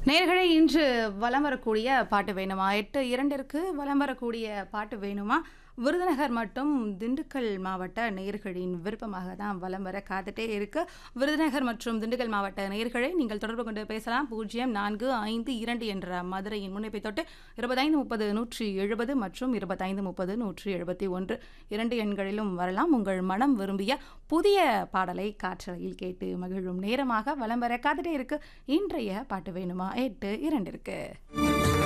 நேர்களே இன்று வலம் வரக்கூடிய பாட்டு வேணுமா எட்டு இரண்டிற்கு வலம் வரக்கூடிய பாட்டு வேணுமா விருதுநகர் மற்றும் திண்டுக்கல் மாவட்ட நேர்களின் விருப்பமாக தான் வலம் வர காத்துட்டே இருக்கு விருதுநகர் மற்றும் திண்டுக்கல் மாவட்ட நேர்களை நீங்கள் தொடர்பு கொண்டு பேசலாம் பூஜ்ஜியம் நான்கு ஐந்து இரண்டு என்ற மதுரையின் முன்னிப்பை தொட்டு இருபத்தைந்து முப்பது நூற்றி எழுபது மற்றும் இருபத்தைந்து முப்பது நூற்றி எழுபத்தி ஒன்று இரண்டு எண்களிலும் வரலாம் உங்கள் மனம் விரும்பிய புதிய பாடலை காற்றலையில் கேட்டு மகிழும் நேரமாக வலம் வர காத்துட்டே இருக்கு இன்றைய பாட்டு வேணுமா எட்டு இரண்டிற்கு